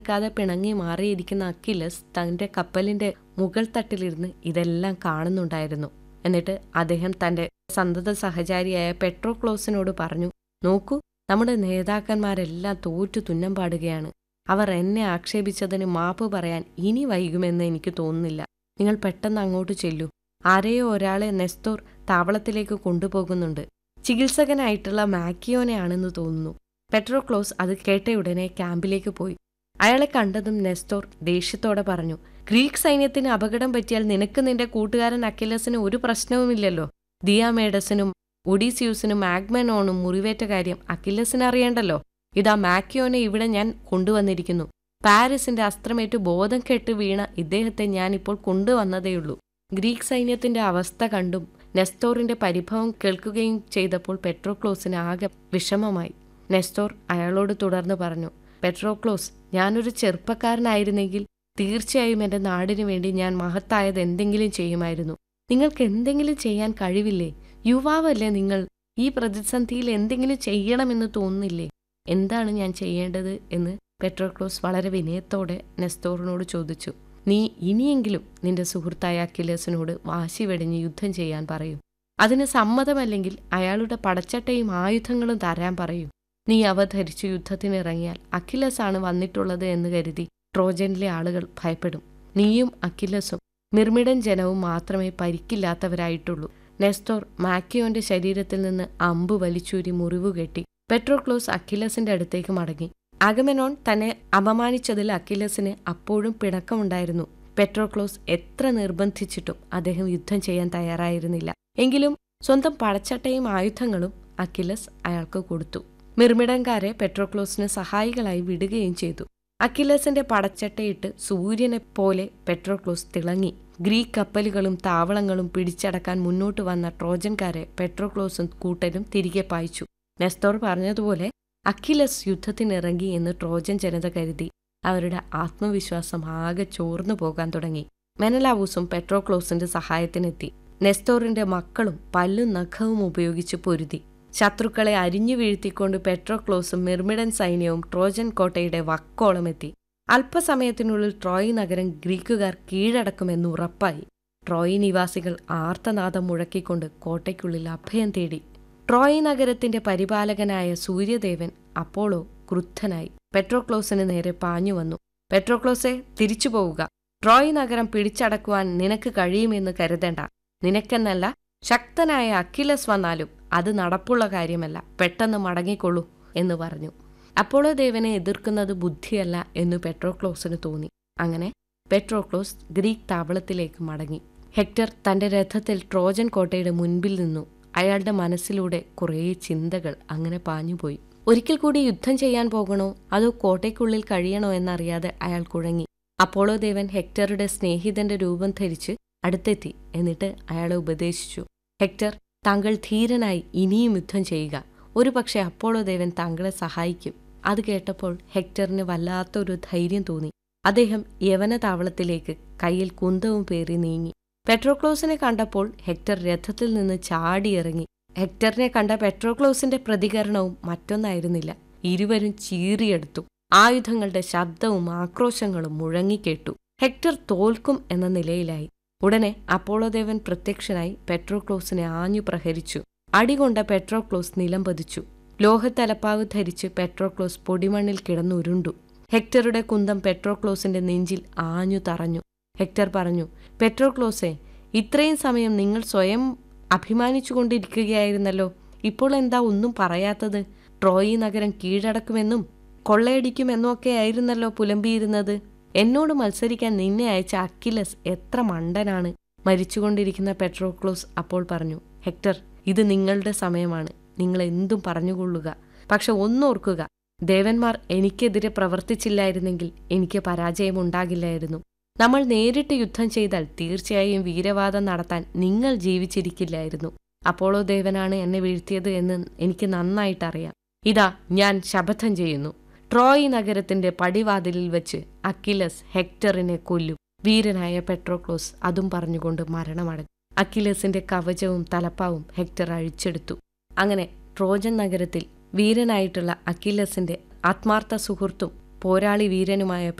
ക്കാതെ പിണങ്ങി മാറിയിരിക്കുന്ന അക്കിലസ് തന്റെ കപ്പലിന്റെ മുകൾ തട്ടിലിരുന്ന് ഇതെല്ലാം കാണുന്നുണ്ടായിരുന്നു എന്നിട്ട് അദ്ദേഹം തന്റെ സന്തത സഹചാരിയായ പെട്രോക്ലോസിനോട് പറഞ്ഞു നോക്കൂ നമ്മുടെ നേതാക്കന്മാരെല്ലാം തോറ്റു തുന്നം പാടുകയാണ് അവർ എന്നെ ആക്ഷേപിച്ചതിന് മാപ്പ് പറയാൻ ഇനി വൈകുമെന്ന് എനിക്ക് തോന്നുന്നില്ല നിങ്ങൾ പെട്ടെന്ന് അങ്ങോട്ട് ചെല്ലൂ ആരെയോ ഒരാളെ നെസ്തോർ താവളത്തിലേക്ക് കൊണ്ടുപോകുന്നുണ്ട് ചികിത്സകനായിട്ടുള്ള മാക്കിയോനെ ആണെന്ന് തോന്നുന്നു പെട്രോക്ലോസ് അത് കേട്ടയുടനെ ക്യാമ്പിലേക്ക് പോയി അയാളെ കണ്ടതും നെസ്തോർ ദേഷ്യത്തോടെ പറഞ്ഞു ഗ്രീക്ക് സൈന്യത്തിന് അപകടം പറ്റിയാൽ നിനക്ക് നിന്റെ കൂട്ടുകാരൻ അക്കിലസിന് ഒരു പ്രശ്നവുമില്ലല്ലോ ദിയാമേഡസിനും ഒഡീസിയൂസിനും ആഗ്മനോണും മുറിവേറ്റ കാര്യം അക്കിലസിന് അറിയണ്ടല്ലോ ഇതാ മാക്കിയോനെ ഇവിടെ ഞാൻ കൊണ്ടുവന്നിരിക്കുന്നു പാരീസിന്റെ അസ്ത്രമേറ്റ് ബോധം കെട്ട് വീണ ഇദ്ദേഹത്തെ ഞാനിപ്പോൾ കൊണ്ടുവന്നതേയുള്ളൂ ഗ്രീക്ക് സൈന്യത്തിന്റെ അവസ്ഥ കണ്ടും നെസ്തോറിന്റെ പരിഭവം കേൾക്കുകയും ചെയ്തപ്പോൾ പെട്രോക്ലോസിന് ആകെ വിഷമമായി നെസ്തോർ അയാളോട് തുടർന്ന് പറഞ്ഞു പെട്രോക്ലോസ് ഞാനൊരു ചെറുപ്പക്കാരനായിരുന്നെങ്കിൽ തീർച്ചയായും എൻ്റെ നാടിനു വേണ്ടി ഞാൻ മഹത്തായത് എന്തെങ്കിലും ചെയ്യുമായിരുന്നു നിങ്ങൾക്ക് എന്തെങ്കിലും ചെയ്യാൻ കഴിവില്ലേ യുവാവല്ലേ നിങ്ങൾ ഈ പ്രതിസന്ധിയിൽ എന്തെങ്കിലും ചെയ്യണമെന്ന് തോന്നുന്നില്ലേ എന്താണ് ഞാൻ ചെയ്യേണ്ടത് എന്ന് പെട്രോക്ലോസ് വളരെ വിനയത്തോടെ നെസ്തോറിനോട് ചോദിച്ചു നീ ഇനിയെങ്കിലും നിന്റെ സുഹൃത്തായ അക്കിലേസിനോട് വാശി വെടിഞ്ഞ് യുദ്ധം ചെയ്യാൻ പറയൂ അതിന് സമ്മതമല്ലെങ്കിൽ അയാളുടെ പടച്ചട്ടയും ആയുധങ്ങളും തരാൻ പറയൂ നീ അവ ധരിച്ചു യുദ്ധത്തിനിറങ്ങിയാൽ അഖിലസ് ആണ് വന്നിട്ടുള്ളത് എന്ന് കരുതി ട്രോജനിലെ ആളുകൾ ഭയപ്പെടും നീയും അഖിലസും മിർമിഡൻ ജനവും മാത്രമേ പരിക്കില്ലാത്തവരായിട്ടുള്ളൂ നെസ്തോർ മാക്കിയോന്റെ ശരീരത്തിൽ നിന്ന് അമ്പ് വലിച്ചൂരി മുറിവുകെട്ടി പെട്രോക്ലോസ് അഖിലസിന്റെ അടുത്തേക്ക് മടങ്ങി അഗമെനോൺ തന്നെ അപമാനിച്ചതിൽ അഖിലസിന് അപ്പോഴും പിണക്കമുണ്ടായിരുന്നു പെട്രോക്ലോസ് എത്ര നിർബന്ധിച്ചിട്ടും അദ്ദേഹം യുദ്ധം ചെയ്യാൻ തയ്യാറായിരുന്നില്ല എങ്കിലും സ്വന്തം പടച്ചട്ടയും ആയുധങ്ങളും അഖിലസ് അയാൾക്ക് കൊടുത്തു മിർമിടൻകാരെ പെട്രോക്ലോസിന് സഹായികളായി വിടുകയും ചെയ്തു അക്കിലസിന്റെ പടച്ചട്ടയിട്ട് സൂര്യനെ പോലെ പെട്രോക്ലോസ് തിളങ്ങി ഗ്രീക്ക് കപ്പലുകളും താവളങ്ങളും പിടിച്ചടക്കാൻ മുന്നോട്ട് വന്ന ട്രോജൻകാരെ പെട്രോക്ലോസും കൂട്ടരും തിരികെ പായിച്ചു നെസ്തോർ പറഞ്ഞതുപോലെ അഖിലസ് യുദ്ധത്തിനിറങ്ങി എന്ന് ട്രോജൻ ജനത കരുതി അവരുടെ ആത്മവിശ്വാസം ആകെ ചോർന്നു പോകാൻ തുടങ്ങി മെനലാവൂസും പെട്രോക്ലോസിന്റെ സഹായത്തിനെത്തി നെസ്തോറിന്റെ മക്കളും പല്ലും നഖവും ഉപയോഗിച്ച് പൊരുതി ശത്രുക്കളെ അരിഞ്ഞു വീഴ്ത്തിക്കൊണ്ട് പെട്രോക്ലോസും മിർമിഡൻ സൈന്യവും ട്രോജൻ കോട്ടയുടെ വക്കോളമെത്തി അല്പസമയത്തിനുള്ളിൽ ട്രോയ് നഗരം ഗ്രീക്കുകാർ കീഴടക്കുമെന്ന് ഉറപ്പായി ട്രോയ് നിവാസികൾ ആർത്തനാദം മുഴക്കിക്കൊണ്ട് കോട്ടയ്ക്കുള്ളിൽ അഭയം തേടി ട്രോയ് നഗരത്തിന്റെ പരിപാലകനായ സൂര്യദേവൻ അപ്പോളോ ക്രുദ്ധനായി പെട്രോക്ലോസിന് നേരെ പാഞ്ഞു വന്നു പെട്രോക്ലോസെ തിരിച്ചു പോവുക ട്രോയ് നഗരം പിടിച്ചടക്കുവാൻ നിനക്ക് കഴിയുമെന്ന് കരുതേണ്ട നിനക്കെന്നല്ല ശക്തനായ അഖിലസ് വന്നാലും അത് നടപ്പുള്ള കാര്യമല്ല പെട്ടെന്ന് മടങ്ങിക്കൊള്ളൂ എന്ന് പറഞ്ഞു അപ്പോളോ ദേവനെ എതിർക്കുന്നത് ബുദ്ധിയല്ല എന്ന് പെട്രോക്ലോസിന് തോന്നി അങ്ങനെ പെട്രോക്ലോസ് ഗ്രീക്ക് താവളത്തിലേക്ക് മടങ്ങി ഹെക്ടർ തന്റെ രഥത്തിൽ ട്രോജൻ കോട്ടയുടെ മുൻപിൽ നിന്നു അയാളുടെ മനസ്സിലൂടെ കുറേ ചിന്തകൾ അങ്ങനെ പാഞ്ഞുപോയി ഒരിക്കൽ കൂടി യുദ്ധം ചെയ്യാൻ പോകണോ അതോ കോട്ടയ്ക്കുള്ളിൽ കഴിയണോ എന്നറിയാതെ അയാൾ കുഴങ്ങി അപ്പോളോ ദേവൻ ഹെക്ടറുടെ സ്നേഹിതന്റെ രൂപം ധരിച്ച് അടുത്തെത്തി എന്നിട്ട് അയാളെ ഉപദേശിച്ചു ഹെക്ടർ താങ്കൾ ധീരനായി ഇനിയും യുദ്ധം ചെയ്യുക ഒരുപക്ഷെ അപ്പോളോ ദേവൻ താങ്കളെ സഹായിക്കും അത് കേട്ടപ്പോൾ ഹെക്ടറിന് വല്ലാത്തൊരു ധൈര്യം തോന്നി അദ്ദേഹം യവന താവളത്തിലേക്ക് കയ്യിൽ കുന്തവും പേറി നീങ്ങി പെട്രോക്ലോസിനെ കണ്ടപ്പോൾ ഹെക്ടർ രഥത്തിൽ നിന്ന് ചാടിയിറങ്ങി ഹെക്ടറിനെ കണ്ട പെട്രോക്ലോസിന്റെ പ്രതികരണവും മറ്റൊന്നായിരുന്നില്ല ഇരുവരും ചീറിയെടുത്തു ആയുധങ്ങളുടെ ശബ്ദവും ആക്രോശങ്ങളും മുഴങ്ങിക്കേട്ടു ഹെക്ടർ തോൽക്കും എന്ന നിലയിലായി ഉടനെ അപ്പോളോദേവൻ പ്രത്യക്ഷനായി പെട്രോക്ലോസിനെ ആഞ്ഞു പ്രഹരിച്ചു അടികൊണ്ട പെട്രോക്ലോസ് നിലം പതിച്ചു ലോഹത്തലപ്പാവ് ധരിച്ച് പെട്രോക്ലോസ് പൊടിമണ്ണിൽ കിടന്നുരുണ്ടു ഹെക്ടറുടെ കുന്തം പെട്രോക്ലോസിന്റെ നെഞ്ചിൽ ആഞ്ഞു തറഞ്ഞു ഹെക്ടർ പറഞ്ഞു പെട്രോക്ലോസെ ഇത്രയും സമയം നിങ്ങൾ സ്വയം അഭിമാനിച്ചുകൊണ്ടിരിക്കുകയായിരുന്നല്ലോ ഇപ്പോൾ എന്താ ഒന്നും പറയാത്തത് ട്രോയി നഗരം കീഴടക്കുമെന്നും കൊള്ളയടിക്കുമെന്നൊക്കെ ആയിരുന്നല്ലോ പുലമ്പിയിരുന്നത് എന്നോട് മത്സരിക്കാൻ നിന്നെ അയച്ച അക്കിലസ് എത്ര മണ്ടനാണ് മരിച്ചുകൊണ്ടിരിക്കുന്ന പെട്രോക്ലോസ് അപ്പോൾ പറഞ്ഞു ഹെക്ടർ ഇത് നിങ്ങളുടെ സമയമാണ് നിങ്ങൾ എന്തും പറഞ്ഞുകൊള്ളുക പക്ഷെ ഒന്നോർക്കുക ദേവന്മാർ എനിക്കെതിരെ പ്രവർത്തിച്ചില്ലായിരുന്നെങ്കിൽ എനിക്ക് പരാജയമുണ്ടാകില്ലായിരുന്നു നമ്മൾ നേരിട്ട് യുദ്ധം ചെയ്താൽ തീർച്ചയായും വീരവാദം നടത്താൻ നിങ്ങൾ ജീവിച്ചിരിക്കില്ലായിരുന്നു അപ്പോളോ ദേവനാണ് എന്നെ വീഴ്ത്തിയത് എന്ന് എനിക്ക് നന്നായിട്ടറിയാം ഇതാ ഞാൻ ശപഥം ചെയ്യുന്നു ട്രോയ് നഗരത്തിന്റെ പടിവാതിലിൽ വെച്ച് അക്കിലസ് ഹെക്ടറിനെ കൊല്ലും വീരനായ പെട്രോക്ലോസ് അതും പറഞ്ഞുകൊണ്ട് മരണമടഞ്ഞു അക്കിലസിന്റെ കവചവും തലപ്പാവും ഹെക്ടർ അഴിച്ചെടുത്തു അങ്ങനെ ട്രോജൻ നഗരത്തിൽ വീരനായിട്ടുള്ള അക്കിലസിന്റെ ആത്മാർത്ഥ സുഹൃത്തും പോരാളി വീരനുമായ